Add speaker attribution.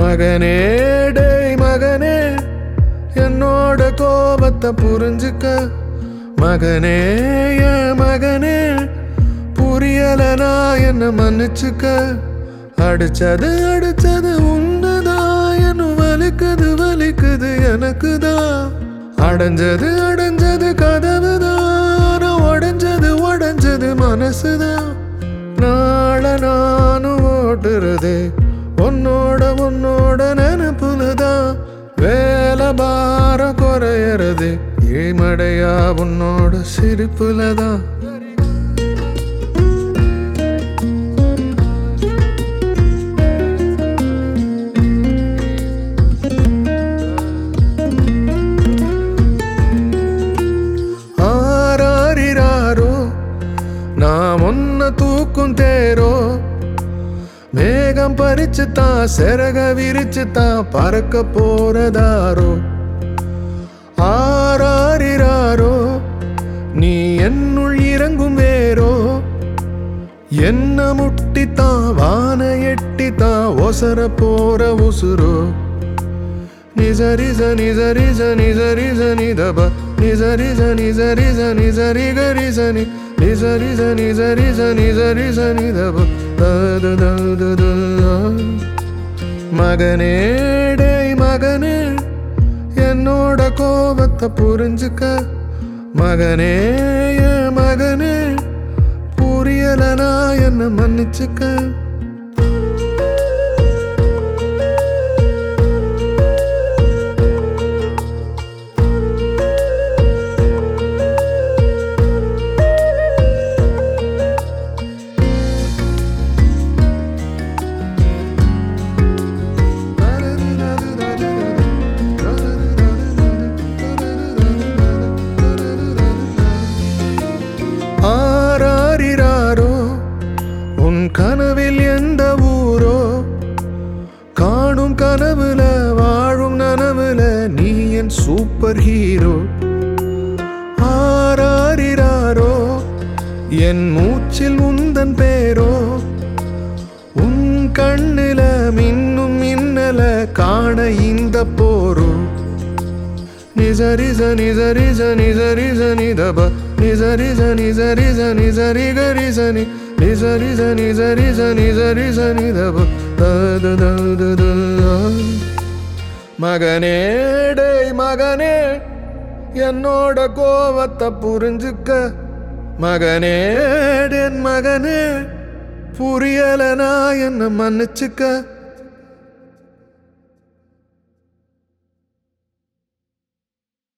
Speaker 1: மகனே டேய் மகனே என்னோட கோபத்தை புரிஞ்சுக்க மகனே என் மகனே புரியலனா என்ன மன்னிச்சுக்க அடிச்சது அடிச்சது உண்டுதான் என்ன வலிக்குது வலிக்குது எனக்கு தான் அடைஞ்சது அடைஞ்சது கதவுதான் உடைஞ்சது உடைஞ்சது மனசுதான் நாள நானும் ஓட்டுறது உன்னோட உன்னோட நினைப்புலதான் வேலை பாரம் குறையறது ஏமடையா உன்னோட சிரிப்புலதான் ஆராரிராரோ நான் ஒன்ன தூக்கும் தேரோ மேகம் பறிச்சு தான் சிறக விரிச்சு தான் பறக்க போறதாரோ ஆராரிராரோ நீ என்னுள் இறங்கும் வேரோ என்ன முட்டித்தான் வான எட்டித்தான் ஒசர போற உசுரோ நிசரிச நிசரிச நிசரிச நிதப நிசரிச நிசரிச நிசரி கரிசனி நிசரிச நிசரிச நிசரிச நிதப தது தது தது. மகனே டேய் மகனே என்னோட கோபத்தை புரிஞ்சுக்க மகனே என் மகனே புரியலனா என்ன மன்னிச்சுக்க ஆராரிராரோ உன் கனவில் எந்த ஊரோ காணும் கனவுல வாழும் நனவுல நீ என் சூப்பர் ஹீரோ ஆராரிராரோ என் மூச்சில் உந்தன் பேரோ உன் கண்ணுல மின்னும் மின்னல காண இந்த போரோ நிசரிச நிசரிச நிசரிச நிதப நிசரிச நிசரிச நிசரி கரிசனி நிசரிச நிசரிச நிசரிச நிதப தது தது தது. மகனே டேய் மகனே என்னோட கோவத்தை புரிஞ்சுக்க மகனே என் மகனே புரியலனா என்ன மன்னிச்சுக்க